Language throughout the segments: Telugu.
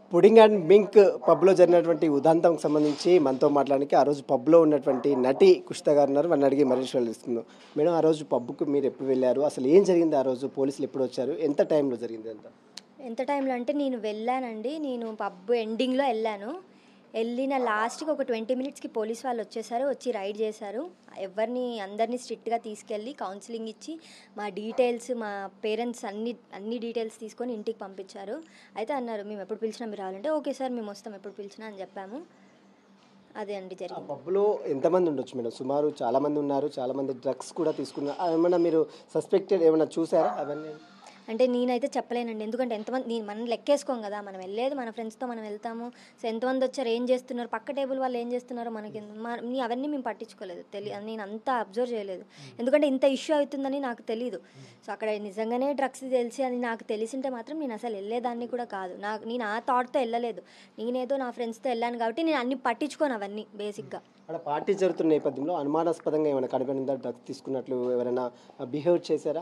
పుడింగ్ అండ్ మింక్ పబ్లో జరిగినటువంటి ఉదాంతంకి సంబంధించి మనతో మాట్లాడడానికి ఆ రోజు పబ్లో ఉన్నటువంటి నటి కుష్త గారు ఉన్నారు వాళ్ళని అడిగి మరీ విషయాలు ఇస్తున్నాం మేడం ఆ రోజు పబ్కు మీరు ఎప్పుడు వెళ్ళారు అసలు ఏం జరిగింది ఆ రోజు పోలీసులు ఎప్పుడు వచ్చారు ఎంత టైంలో జరిగింది అంతా ఎంత టైంలో అంటే నేను వెళ్ళానండి నేను పబ్ ఎండింగ్లో వెళ్ళాను వెళ్ళిన లాస్ట్కి ఒక ట్వంటీ మినిట్స్కి పోలీస్ వాళ్ళు వచ్చేసారు వచ్చి రైడ్ చేశారు ఎవరిని అందరినీ స్ట్రిక్ట్గా తీసుకెళ్ళి కౌన్సిలింగ్ ఇచ్చి మా డీటెయిల్స్ మా పేరెంట్స్ అన్ని అన్ని డీటెయిల్స్ తీసుకొని ఇంటికి పంపించారు అయితే అన్నారు మేము ఎప్పుడు పిలిచినా మీరు రావాలంటే ఓకే సార్ మేము వస్తాం ఎప్పుడు పిలిచినా అని చెప్పాము అదే అండి ఆ జరిగింది పబ్లో ఎంతమంది ఉండొచ్చు మేడం సుమారు చాలా మంది ఉన్నారు చాలా మంది డ్రగ్స్ కూడా తీసుకున్నారు ఆ, ఏమన్నా మీరు సస్పెక్టెడ్ ఏమైనా చూసారా అవన్నీ అంటే నేనైతే చెప్పలేనండి ఎందుకంటే ఎంతమంది నేను మనం లెక్కేసుకోం కదా మనం వెళ్ళేది మన ఫ్రెండ్స్తో మనం వెళ్తాము సో ఎంతమంది వచ్చారు ఏం చేస్తున్నారు పక్క టేబుల్ వాళ్ళు ఏం చేస్తున్నారో మనకి ఎందు- మా- నీ అవన్నీ మేము పట్టించుకోలేదు తెలి నేను అంతా అబ్జర్వ్ చేయలేదు ఎందుకంటే ఇంత ఇష్యూ అవుతుందని నాకు తెలియదు సో అక్కడ నిజంగానే డ్రగ్స్ తెలిసి అని నాకు తెలిసింటే మాత్రం నేను అసలు వెళ్ళేదాన్ని కూడా కాదు నాకు నేను ఆ థాట్తో వెళ్ళలేదు నేనేదో నా ఫ్రెండ్స్తో వెళ్ళాను కాబట్టి నేను అన్ని పట్టించుకోను అవన్నీ బేసిక్గా అక్కడ పార్టీ జరుగుతున్న నేపథ్యంలో అనుమానాస్పదంగా ఏమైనా కనిపించిందా డ్రగ్స్ తీసుకున్నట్లు ఎవరైనా బిహేవ్ చేశారా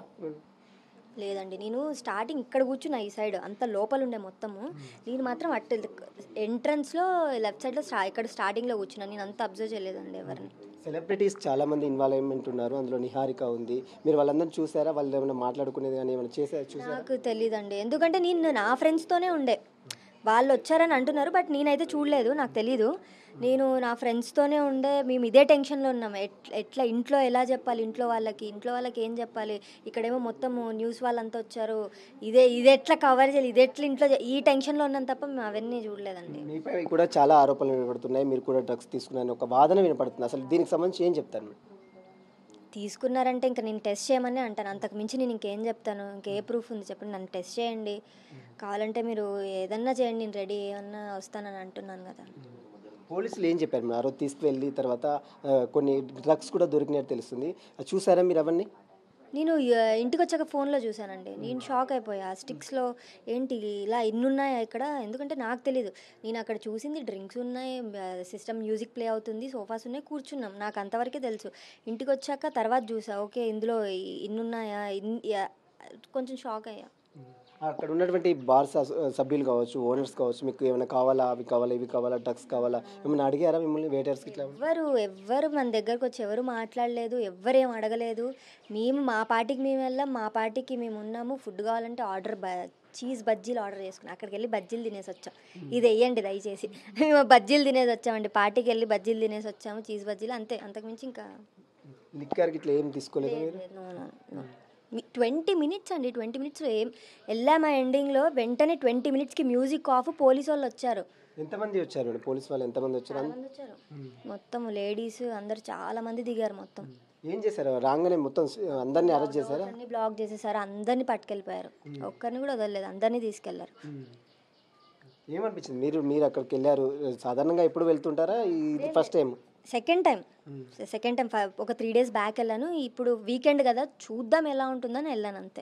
లేదండి నేను స్టార్టింగ్ ఇక్కడ కూర్చున్నా ఈ సైడ్ అంత లోపల ఉండే మొత్తము నేను మాత్రం అటు ఎంట్రన్స్లో లెఫ్ట్ సైడ్లో స్టా ఇక్కడ స్టార్టింగ్లో కూర్చున్నా నేను అంత అబ్జర్వ్ చేయలేదండి ఎవరిని సెలబ్రిటీస్ చాలా మంది ఇన్వాల్వ్మెంట్ ఉన్నారు అందులో నిహారిక ఉంది మీరు వాళ్ళందరినీ చూసారా వాళ్ళు ఏమైనా మాట్లాడుకునేది కానీ ఏమైనా చేసారా చూసారా నాకు తెలియదండి ఎందుకంటే నేను నా ఫ్రెండ్స్తోనే ఉండే వాళ్ళు వచ్చారని అంటున్నారు బట్ నేనైతే చూడలేదు నాకు తెలీదు నేను నా ఫ్రెండ్స్తోనే ఉండే మేము ఇదే టెన్షన్లో ఉన్నాం ఎట్లా ఎట్లా ఇంట్లో ఎలా చెప్పాలి ఇంట్లో వాళ్ళకి ఇంట్లో వాళ్ళకి ఏం చెప్పాలి ఇక్కడేమో మొత్తం న్యూస్ వాళ్ళంతా వచ్చారు ఇదే ఇది ఎట్లా కవర్ చేయాలి ఇది ఎట్లా ఇంట్లో చే- ఈ టెన్షన్లో ఉన్నాం తప్ప మేము అవన్నీ చూడలేదండి మీపై కూడా చాలా ఆరోపణలు వినపడుతున్నాయి మీరు కూడా డ్రగ్స్ తీసుకున్నారని ఒక వాదన వినపడుతుంది అసలు దీనికి సంబంధించి ఏం చెప్తారు మీరు తీసుకున్నారంటే ఇంకా నేను టెస్ట్ చేయమని అంటాను అంతకు మించి నేను ఇంకేం చెప్తాను ఇంకే ప్రూఫ్ ఉంది చెప్పండి నన్ను టెస్ట్ చేయండి కావాలంటే మీరు ఏదన్నా చేయండి నేను రెడీ ఏమన్నా వస్తానని అంటున్నాను కదా పోలీసులు ఏం చెప్పారు మీరు ఆ రోజు తీసుకువెళ్ళి తర్వాత ఆ, కొన్ని డ్రగ్స్ కూడా దొరికినట్టు తెలుస్తుంది అది చూసారా మీరు అవన్నీ నేను ఆ, ఇంటికి వచ్చాక ఫోన్లో చూశానండి నేను షాక్ అయిపోయా స్టిక్స్లో ఏంటి ఇలా ఇన్ని ఉన్నాయా ఇక్కడ ఎందుకంటే నాకు తెలీదు నేను అక్కడ చూసింది డ్రింక్స్ ఉన్నాయి సిస్టమ్ మ్యూజిక్ ప్లే అవుతుంది సోఫాస్ ఉన్నాయి కూర్చున్నాం నాకు అంతవరకే తెలుసు ఇంటికి వచ్చాక తర్వాత చూసా ఓకే ఇందులో ఇ- ఇన్ని ఉన్నాయా ఇన్ని యా- కొంచెం షాక్ అయ్యా అక్కడ ఉన్నటువంటి బార్ సభ్యులు కావచ్చు ఓనర్స్ కావచ్చు మీకు ఏమైనా కావాలా అవి కావాలా ఇవి కావాలా డ్రగ్స్ కావాలా ఏమైనా అడిగారా మిమ్మల్ని వెయిటర్స్కి ఇట్లా ఎవ్వరు ఎవ్వరు మన దగ్గరకు వచ్చి ఎవరు మాట్లాడలేదు ఎవ్వరేం అడగలేదు మేము మా పార్టీకి మేము వెళ్ళాం మా పార్టీకి మేము ఉన్నాము ఫుడ్ కావాలంటే ఆర్డర్ బ చీజ్ బజ్జీలు ఆర్డర్ చేసుకున్నాం అక్కడికి వెళ్ళి బజ్జీలు తినేసి వచ్చాం ఇది వెయ్యండి దయచేసి మేము బజ్జీలు తినేసి వచ్చామండి పార్టీకి వెళ్ళి బజ్జీలు తినేసి వచ్చాము చీజ్ బజ్జీలు అంతే అంతకుమించి ఇంకా లిక్కర్కి ఇట్లా ఏం తీసుకోలేదు మీరు ట్వంటీ మినిట్స్ అండి ట్వంటీ మినిట్స్లో ఏం వెళ్ళామా ఎండింగ్లో వెంటనే ట్వంటీ మినిట్స్కి మ్యూజిక్ ఆఫ్ పోలీసు వాళ్ళు వచ్చారు ఎంతమంది వచ్చారు మేడం పోలీస్ వాళ్ళు ఎంతమంది వచ్చారు చాలా మంది వచ్చారు మొత్తం లేడీస్ అందరు చాలా మంది దిగారు మొత్తం ఏం చేశారు రాగానే మొత్తం అందరినీ అరెస్ట్ చేశారా అందరినీ బ్లాక్ చేసేసారు అందరినీ పట్టుకెళ్ళిపోయారు ఒక్కరిని కూడా వదలలేదు అందరినీ తీసుకెళ్లారు ఏమనిపించింది మీరు మీరు అక్కడికి వెళ్ళారు సాధారణంగా ఎప్పుడు వెళ్తుంటారా ఇది first time second time second time ఒక త్రీ డేస్ బ్యాక్ వెళ్ళాను ఇప్పుడు వీకెండ్ కదా చూద్దాం ఎలా ఉంటుందని వెళ్ళాను అంతే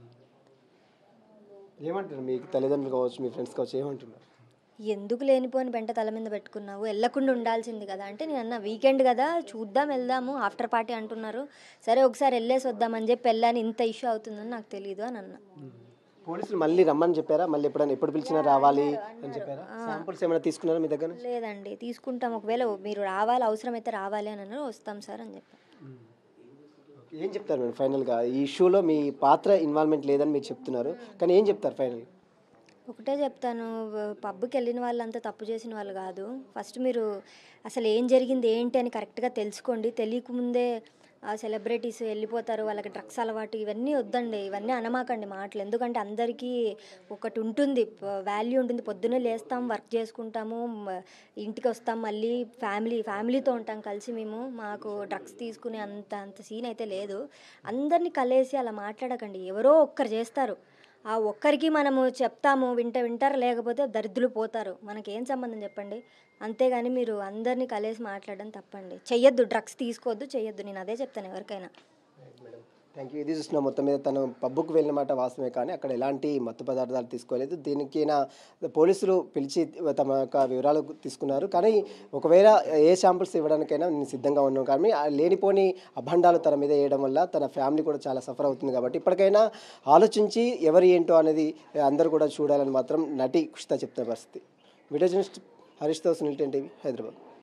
ఏమంటారు మీ తల్లిదండ్రులు కావచ్చు మీ ఫ్రెండ్స్ కావచ్చు ఏమంటున్నారు ఎందుకు లేనిపోని వెంట తల మీద పెట్టుకున్నావు వెళ్ళకుండా ఉండాల్సింది కదా అంటే నేను అన్న వీకెండ్ కదా చూద్దాం వెళ్దాము ఆఫ్టర్ పార్టీ అంటున్నారు సరే ఒకసారి వెళ్ళేసి వద్దామని చెప్పి వెళ్ళాను ఇంత ఇష్యూ అవుతుందని నాకు తెలియదు అని అన్న పోలీసులు మళ్ళీ రమ్మని చెప్పారా మళ్ళీ ఎప్పుడైనా ఎప్పుడు పిలిచినా రావాలి అని చెప్పారా శాంపుల్స్ ఏమైనా తీసుకున్నారా మీ దగ్గర నుంచి? లేదండి తీసుకుంటాం ఒకవేళ మీరు రావాలి అవసరమైతే రావాలి అని అన్నారు వస్తాం సార్ అని చెప్పాను ఏం చెప్తారు మేడం ఫైనల్గా ఈ ఇష్యూలో మీ పాత్ర ఇన్వాల్వ్మెంట్ లేదని మీరు చెప్తున్నారు కానీ ఏం చెప్తారు ఫైనల్ ఒకటే చెప్తాను పబ్కి వెళ్ళిన వాళ్ళంతా తప్పు చేసిన వాళ్ళు కాదు ఫస్ట్ మీరు అసలు ఏం జరిగింది ఏంటి అని కరెక్ట్గా తెలుసుకోండి తెలియకముందే ఆ సెలబ్రిటీస్ వెళ్ళిపోతారు వాళ్ళకి డ్రగ్స్ అలవాటు ఇవన్నీ వద్దండి ఇవన్నీ అనమాకండి మాటలు ఎందుకంటే అందరికీ ఒకటి ఉంటుంది వాల్యూ ఉంటుంది పొద్దున్నే లేస్తాం వర్క్ చేసుకుంటాము మ- ఇంటికి వస్తాం మళ్ళీ ఫ్యామిలీ ఫ్యామిలీతో ఉంటాం కలిసి మేము మాకు డ్రగ్స్ తీసుకునే అంత అంత సీన్ అయితే లేదు అందరినీ కలిసి అలా మాట్లాడకండి ఎవరో ఒక్కరు చేస్తారు ఆ ఒక్కరికి మనము చెప్తాము వింట వింటారు లేకపోతే దరిద్రులు పోతారు మనకేం సంబంధం చెప్పండి అంతేగాని మీరు అందరినీ కలిసి మాట్లాడడం తప్పండి చెయ్యొద్దు డ్రగ్స్ తీసుకోవద్దు చెయ్యొద్దు నేను అదే చెప్తాను ఎవరికైనా థ్యాంక్ యూ ఇది చూసిన మొత్తం మీద తను పబ్బుకు వెళ్ళిన మాట వాస్తవమే కానీ అక్కడ ఎలాంటి మత్తు పదార్థాలు తీసుకోలేదు దీనికైనా పోలీసులు పిలిచి తమ యొక్క వివరాలు తీసుకున్నారు కానీ ఒకవేళ ఏ శాంపుల్స్ ఇవ్వడానికైనా నేను సిద్ధంగా ఉన్నాను కానీ ఆ లేనిపోని అభండాలు తన మీద వేయడం వల్ల తన ఫ్యామిలీ కూడా చాలా సఫర్ అవుతుంది కాబట్టి ఇప్పటికైనా ఆలోచించి ఎవరు ఏంటో అనేది అందరూ కూడా చూడాలని మాత్రం నటి కుషిత చెప్తున్న పరిస్థితి వీడియో జర్నలిస్ట్ హరీష్తో సునీల్ టెన్ టీవీ హైదరాబాద్